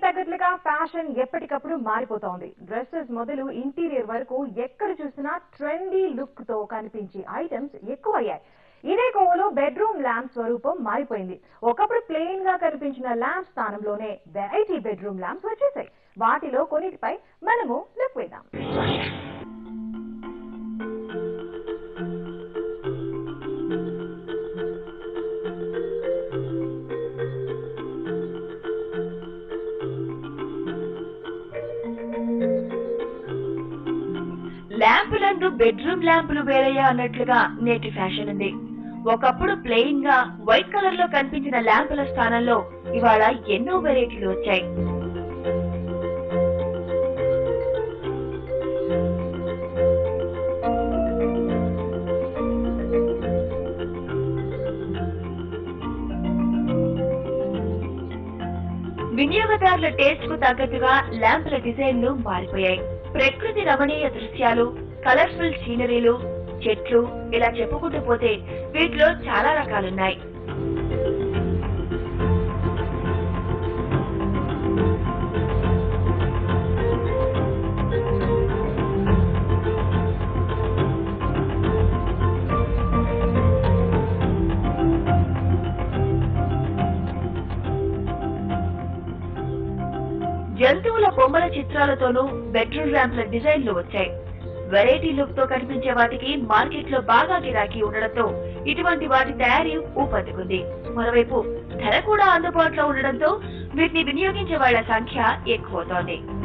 తగ్గట్లుగా ఫ్యాషన్ ఎప్పటికప్పుడు మారిపోతోంది డ్రెస్సెస్ మొదలు ఇంటీరియర్ వరకు ఎక్కడ చూసినా ట్రెండీ లుక్ తో కనిపించే ఐటమ్స్ ఎక్కువయ్యాయి ఇదే కోవలో బెడ్రూమ్ ల్యాంప్ స్వరూపం మారిపోయింది ఒకప్పుడు ప్లెయిన్ గా కనిపించిన ల్యాంప్ స్థానంలోనే వెరైటీ బెడ్రూమ్ ల్యాంప్స్ వచ్చేసాయి వాటిలో కొన్నిటిపై మనము లుక్ వేద్దాం ల్యాంపులందు బెడ్రూమ్ ల్యాంపులు వేరయ్యా అన్నట్లుగా నేటి ఫ్యాషన్ ఉంది ఒకప్పుడు ప్లెయిన్ గా వైట్ కలర్ లో కనిపించిన ల్యాంపుల స్థానంలో ఇవాళ ఎన్నో వెరైటీలు వచ్చాయి వినియోగదారుల టేస్ట్ కు తగ్గట్టుగా ల్యాంపుల డిజైన్లు మారిపోయాయి ప్రకృతి రమణీయ దృశ్యాలు కలర్ఫుల్ సీనరీలు చెట్లు ఇలా చెప్పుకుంటూ పోతే వీటిలో చాలా రకాలున్నాయి జంతువుల బొమ్మల చిత్రాలతోనూ బెడ్రూమ్ ర్యాంప్ల డిజైన్లు వచ్చాయి వెరైటీ లుక్ తో కనిపించే వాటికి మార్కెట్ లో బాగా గిరాకీ ఉండడంతో ఇటువంటి వాటి తయారీ ఊపందుకుంది మరోవైపు ధర కూడా అందుబాటులో ఉండడంతో వీటిని వినియోగించే వాళ్ల సంఖ్య ఎక్కువవుతోంది